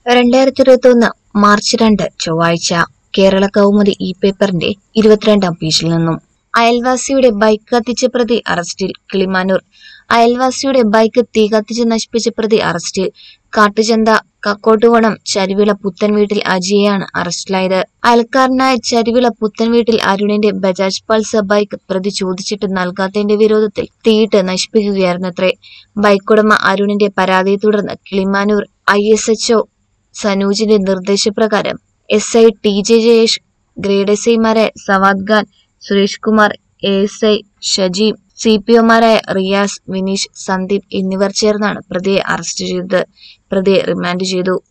രണ്ടായിരത്തി ഇരുപത്തി ഒന്ന് മാർച്ച് രണ്ട് ചൊവ്വാഴ്ച കേരള കൗമുദി ഈ പേപ്പറിന്റെ ഇരുപത്തിരണ്ടാം പേജിൽ നിന്നും അയൽവാസിയുടെ ബൈക്ക് കത്തിച്ച പ്രതി അറസ്റ്റിൽ കിളിമാനൂർ അയൽവാസിയുടെ ബൈക്ക് തീ കത്തിച്ച് നശിപ്പിച്ച പ്രതി അറസ്റ്റിൽ കാട്ടുചന്ത കക്കോട്ടുകോണം ചരുവിള പുത്തൻ വീട്ടിൽ അജിയെയാണ് അറസ്റ്റിലായത് അയൽക്കാരനായ ചരുവിള പുത്തൻ വീട്ടിൽ അരുണിന്റെ ബജാജ് പൾസർ ബൈക്ക് പ്രതി ചോദിച്ചിട്ട് നൽകാത്തതിന്റെ വിരോധത്തിൽ തീയിട്ട് നശിപ്പിക്കുകയായിരുന്നത്രേ ബൈക്കുടമ അരുണിന്റെ പരാതിയെ തുടർന്ന് കിളിമാനൂർ ഐ എസ് എച്ച്ഒ സനൂജിന്റെ നിർദ്ദേശപ്രകാരം S I T J Jayesh grade S ഐമാരായ Sawad Khan Suresh Kumar A S I Shajeem C P ഒമാരായ റിയാസ് വിനീഷ് സന്ദീപ് എന്നിവർ ചേർന്നാണ് പ്രതിയെ അറസ്റ്റ് ചെയ്തത് പ്രതിയെ റിമാൻഡ് ചെയ്തു